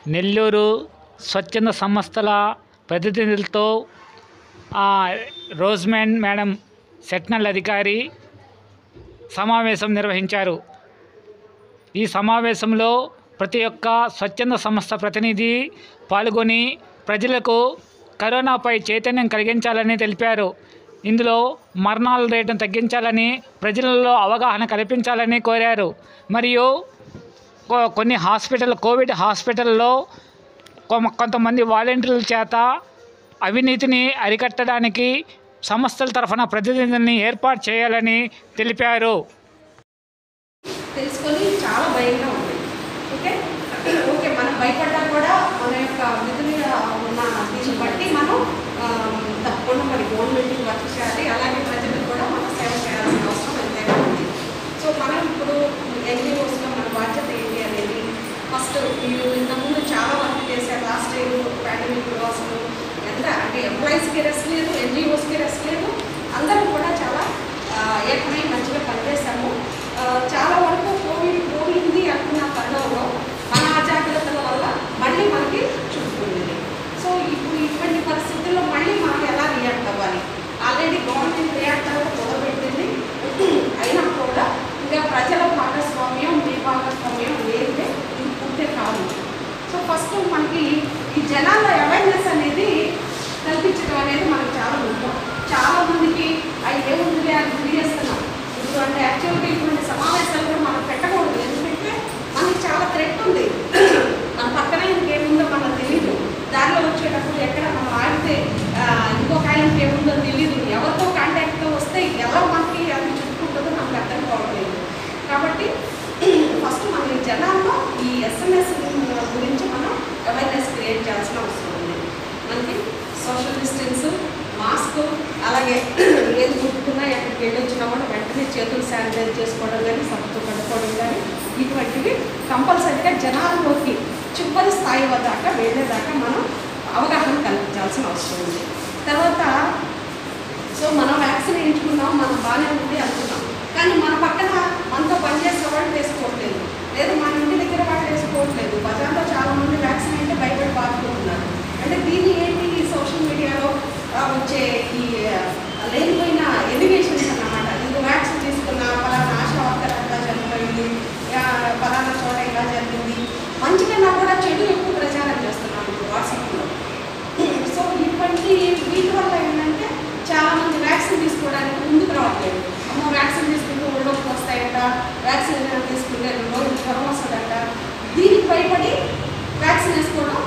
నెల్లూరు స్వచ్ఛంద సంస్థల ప్రతినిధులతో ఆ, రోజ్మెన్ మేడం సెట్నల్ అధికారి సమావేశం నిర్వహించారు ఈ సమావేశంలో ప్రతి ఒక్క స్వచ్ఛంద సంస్థ ప్రతినిధి పాల్గొని ప్రజలకు కరోనాపై చైతన్యం కలిగించాలని తెలిపారు ఇందులో మరణాల రేటును తగ్గించాలని ప్రజలలో అవగాహన కల్పించాలని కోరారు మరియు కొ- కొన్ని హాస్పిటల్ కోవిడ్ హాస్పిటల్లో కొమ- కొంతమంది వాలంటీర్ల చేత అవినీతిని అరికట్టడానికి సంస్థల తరఫున ప్రతినిధుల్ని ఏర్పాటు చేయాలని తెలిపారు తెలుసుకొని చాలా భయంగా ఉంది ఓకే ఓకే మనం భయపడ్డా కూడా మన యొక్క విధులు ఉన్న దీన్ని బట్టి మనం ఆ, తప్పకుండా మరి గవర్నమెంట్కి వర్క్ చేయాలి అలాగే ప్రజలకు కూడా మనం సేవ చేయాల్సిన అవసరం ఎంతైనా ఉంది సో మనం ఇప్పుడు ఎన్జిఓస్లో మన బాధ్యత ఏంటి అనేది ఫస్ట్ మీరు ఇంతకుముందు చాలా వర్క్ చేశారు లాస్ట్ ఇయర్ పాండమిక్ అసలు ఎంత అంటే ఎంప్లాయీస్కి రెస్ట్ లేదు ఎన్జిఓస్కి రెస్ట్ లేదు అందరూ కూడా చాలా ఆ, ఏకమై మంచిగా పనిచేశాము ఆ, చాలా వరకు కోవిడ్ పోయింది అనుకున్న తరుణంలో మన అజాగ్రత్తల వల్ల మళ్ళీ మనకి చుట్టుకుంది సో ఇప్పుడు ఇటువంటి పరిస్థితుల్లో మళ్ళీ మనం ఎలా రియాక్ట్ అవ్వాలి ఆల్రెడీ గవర్నమెంట్ రియాక్ట్ అవ్వడం మొదలుపెట్టింది అయినా కూడా ఇంకా ప్రజల భాగస్వామ్యం మీ భాగస్వామ్యం లేదే ఇది పూర్తే కాదు సో ఫస్ట్ మనకి ఈ జనాల అవేర్నెస్ అనేది కల్పించడం అనేది మనకు చాలా ముఖ్యం చాలా మందికి అవి ఏముంది అని గురి చేస్తున్నాం ఇప్పుడు అంటే యాక్చువల్గా ఇటువంటి సమావేశాలు కూడా మనం పెట్టకూడదు ఎందుకంటే మనకి చాలా థ్రెట్ ఉంది మన పక్కనే ఇంకేముందో మనకు తెలియదు దారిలో వచ్చేటప్పుడు ఎక్కడ మనం ఆడితే ఆ, ఇంకొక ఆయనకి ఏముందో తెలియదు ఎవరితో కాంటాక్ట్తో వస్తే ఎలా మనకి అది చుట్టుకుంటుందో మనకు అర్థం కావట్లేదు కాబట్టి ఫస్ట్ మన ఈ జనాల్లో ఈ ఎస్ఎంఎస్ గురించి మనం అవేర్నెస్ క్రియేట్ చేయాల్సిన అవసరం ఉంది మనకి సోషల్ డిస్టెన్స్ మాస్క్ అలాగే ఏది ముట్టుకున్నా ఎక్కడికి వెళ్ళి వచ్చినా కూడా వెంటనే చేతులు శానిటైజ్ చేసుకోవడం కానీ సబ్బుతో కట్టుకోవడం కానీ ఇటువంటివి కంపల్సరీగా జనాల్లోకి చివరి స్థాయి దాకా వెళ్ళేదాకా మనం అవగాహన కల్పించాల్సిన అవసరం ఉంది తర్వాత సో మనం వ్యాక్సిన్ వేయించుకున్నాం మనం బాగానే ఉంది అనుకున్నాం కానీ మన పక్కన మనతో పనిచేసే వాళ్ళు వేసుకోవట్లేదు లేదు మన ఇంటి దగ్గర వాళ్ళు వేసుకోవట్లేదు బజార్లో చాలా మంది వ్యాక్సిన్ అయితే భయపడి బాధపడుతున్నారు అంటే దీన్ని ఏంటి ఈ సోషల్ మీడియాలో ఆ, వచ్చే ఈ ఆ, లేనిపోయిన ఎలిగేషన్స్ అన్నమాట ఇది వ్యాక్సిన్ తీసుకున్నా పలానా ఆశా వర్కర్ అట్లా చనిపోయింది ఆ, పలానా చోట ఇలా జరిగింది మంచిగా కూడా చెడు ఎక్కువ ప్రచారం చేస్తున్నాం ఇప్పుడు వాట్సాప్లో సో ఇటువంటి వీటి వల్ల ఏంటంటే చాలా మంది వ్యాక్సిన్ తీసుకోవడానికి ముందుకు రావట్లేదు అమ్మో వ్యాక్సిన్ తీసుకుంటే ఒళ్ళొప్పి వస్తాయంట వ్యాక్సిన్ తీసుకుంటే రెండు రోజులు జ్వరం వస్తుందంట దీనికి భయపడి వ్యాక్సిన్ వేసుకోవడం